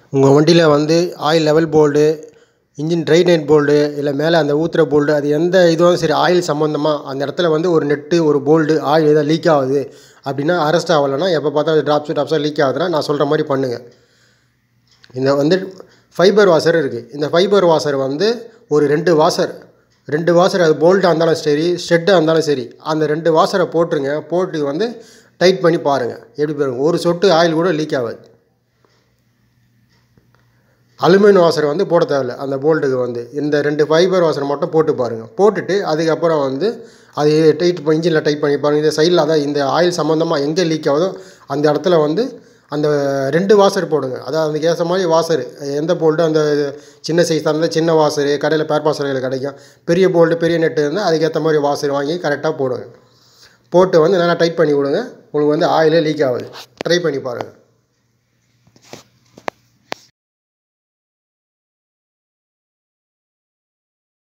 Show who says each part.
Speaker 1: உங்கள் வண்டியில் வந்து ஆயில் லெவல் போல்டு இன்ஜின் ட்ரை நைட் போல்டு இல்லை மேலே அந்த ஊத்துற போல்டு அது எந்த இதுவும் சரி ஆயில் சம்மந்தமாக அந்த இடத்துல வந்து ஒரு நெட்டு ஒரு போல்டு ஆயில் எதாவது லீக் ஆகுது அப்படின்னா அரெஸ்ட் ஆகலைன்னா எப்போ பார்த்தாலும் ட்ராப்ஸ் ட்ராப்ஸாக லீக் ஆகுதுன்னா நான் சொல்கிற மாதிரி பண்ணுங்கள் இந்த வந்து ஃபைபர் வாஷர் இருக்குது இந்த ஃபைபர் வாஷர் வந்து ஒரு ரெண்டு வாஷர் ரெண்டு வாஷர் அது போல்ட்டாக இருந்தாலும் சரி ஸ்டெட்டாக இருந்தாலும் சரி அந்த ரெண்டு வாஷரை போட்டுருங்க போட்டு வந்து டைட் பண்ணி பாருங்கள் எப்படி பாருங்கள் ஒரு சொட்டு ஆயில் கூட லீக் ஆகாது அலுமினியம் வாஷர் வந்து போட தேவையில்ல அந்த போல்ட்டுக்கு வந்து இந்த ரெண்டு ஃபைபர் வாஷர் மட்டும் போட்டு பாருங்கள் போட்டுட்டு அதுக்கப்புறம் வந்து அது டைட் பண்ணி இன்ஜினில் டைட் பண்ணி பாருங்கள் இந்த சைடில் அதான் இந்த ஆயில் சம்மந்தமாக எங்கே லீக் ஆகுதோ அந்த இடத்துல வந்து அந்த ரெண்டு வாஷர் போடுங்க அதாவது அதுக்கு ஏற்ற மாதிரி வாஷர் எந்த போல்ட்டு அந்த சின்ன சைஸ் இருந்தால் சின்ன வாஷரு கடையில் பேர் வாஷர்கள் கிடைக்கும் பெரிய போல்ட்டு பெரிய நெட்டு இருந்தால் அதுக்கேற்ற மாதிரி வாஷர் வாங்கி கரெக்டாக போடுங்க போட்டு வந்து நல்லா டைட் பண்ணி விடுங்க உங்களுக்கு வந்து ஆயிலே லீக் ஆகுது ட்ரை பண்ணி பாருங்கள்